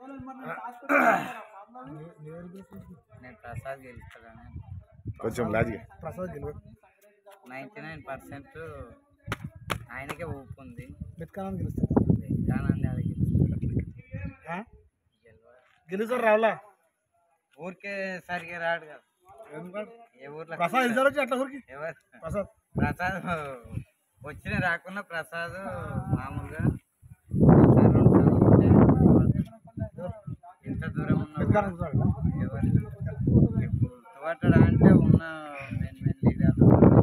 నేను ప్రసాద్ గెలుస్తాడని కొంచెం లాజిగా ప్రసాద్ గెలువ నైంటీ నైన్ పర్సెంట్ ఆయనకే ఊపు ఉంది మెత్కానం గెలుస్తారు విజ్ఞానాన్ని అది గెలుస్తాడు ఆ? గెలవడు. గెలుస్తారు రావులా ఊరికే సరిగా రాడు కదా ఏ ఊర్లో ప్రసాద్ ఇద్దరు వచ్చి అట్లా ఊరికి ఎవరు ప్రసాద్ ప్రసాద్ వచ్చిన రాకున్నా ప్రసాద్ మామూలుగా ఒకసారి రెండుసార్లు కొట్టాడు. ఇంత దూరం ఉన్న మెత్కానం కూర్చోవాలి ఎవరు ఇప్పుడు గుర్తుపట్టడా అంటే ఉన్న మెయిన్ మెయిన్ లీడర్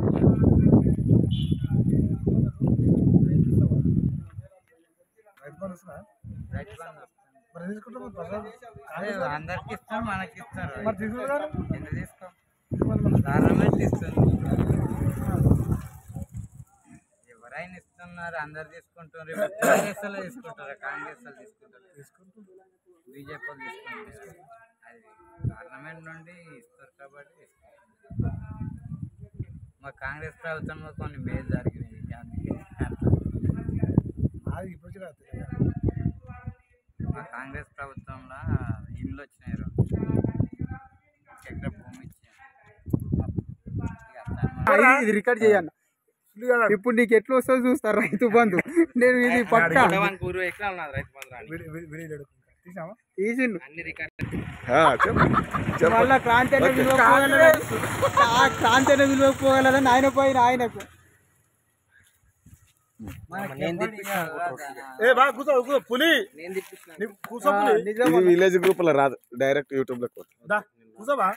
రైతు బంధు వస్తుందా? రైట్ బంధు వస్తుంది. మరి ఎందుకు తీసుకుంటాం ప్రసాద్ అదే అందరికి ఇస్తారు మనకి ఇస్తారు మరి తీసుకుంటారు ఎందుకు తీసుకో గవర్నమెంట్ ఇస్తుంది ఎవరైనా ఇస్తున్నారు అందరు తీసుకుంటారు ఇప్పుడు కాంగ్రెస్ వాళ్ళు తీసుకుంటారు కాంగ్రెస్ వాళ్ళు తీసుకుంటారు బీజేపీ వాళ్ళు తీసుకుంటారు అది గవర్నమెంట్ నుండి ఇస్తారు కాబట్టి తీసుకుంటారు మా కాంగ్రెస్ ప్రభుత్వంలో కొన్ని మేలు జరిగినాయి అందుకే అట్లా. మాది ఇప్పుడు వచ్చి కాదు. మా కాంగ్రెస్ ప్రభుత్వంలో ఇల్లు వచ్చినాయి రెండు. ఎక్కడ భూమి ఇచ్చారు ఇక అట్లా ఇది రికార్డ్ చేయాలి ఇప్పుడు నీకు ఎట్లా వస్తుందో చూస్తారు రైతు బంధు నేను ఇది పక్క విడి- విడి- విడి లేడు. తీసామా తీసిండు ఆ, చెప్పు చెప్పు మళ్ళా క్రాంతి అనే విలువకపోగలదని ఆ క్రాంతి అనే విలువకపోగలదని ఆయన పోయిన ఆయనకు మనకి ఎవరు ఇక ఏ బా కూర్చో కూర్చో పులి నీకు కూర్చో పులి ఇది విలేజ్ గ్రూప్ లో రాదు డైరెక్ట్ యూట్యూబ్ లో కొట్టు. దా కూర్చోబా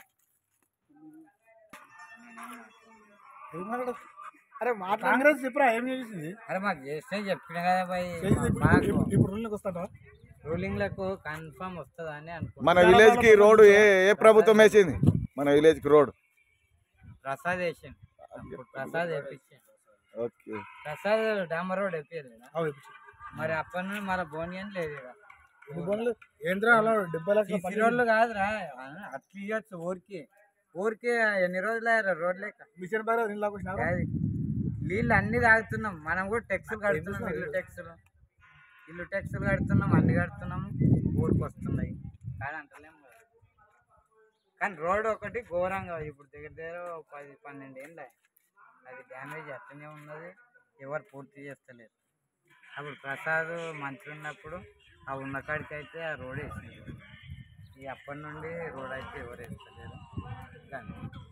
ఏం మాట్లాడు అరే మాట్లాడ కాంగ్రెస్ చెప్పురా ఏం చేసింది అరే మాకు చేస్తే చెప్పిన కదా భయ్ చేసింది ఇప్పుడు- మాకు ఇప్పుడు- ఇప్పుడు రూల్లోకి వస్తాడా రూలింగ్లకు కన్ఫర్మ్ వస్తుందా అని అనుకుంటున్నా మన విలేజ్ కి రోడ్డు ఏ ఏ ప్రభుత్వం వేసింది మన విలేజ్ కి రోడ్ ప్రసాద్ వేసిండు అప్పుడు ప్రసాద్ వేపించాడు ఓకే ప్రసాద్ డామర్ రోడ్ వేపించలేదు అవి ఇప్పించు. మరి అప్పటి నుండి మన బోని అని లేదు ఇక ఎన్ని పనులు ఏంద్రా అలా డెబ్బై లక్షల సీసీ పనులు రోడ్లు కాదురా అట్లా ఇవ్వచ్చు ఊరికి ఊరికి ఎన్ని రోజులు అయ్యారా రోడ్ లేక మిషన్ బయట నీళ్ళు లాక్కొచ్చినారు కాదు. నీళ్ళు అన్ని తాగుతున్నాం మనం కూడా టెక్స్లు కడుతున్నాం ఇల్లు టెక్స్లు ఇల్లు టెక్స్లు కడుతున్నాం అన్ని కడుతున్నాం ఊరికి వస్తున్నాయి కానీ అంటలేము కదా. కానీ రోడ్ ఒకటి ఘోరంగా ఇప్పుడు దగ్గర దగ్గర ఒక పది పన్నెండు ఏళ్ళు అయ్యాయి. అది డ్యామేజ్ అట్లనే ఉన్నది ఎవరు పూర్తి చేస్తలేరు అప్పుడు ప్రసాద్ మంత్రి ఉన్నప్పుడు ఆ ఉన్న కాడికి అయితే ఆ రోడ్ వేసింది ఈ అప్పటి నుండి రోడ్ అయితే ఎవరు వేస్తలేరు కానీ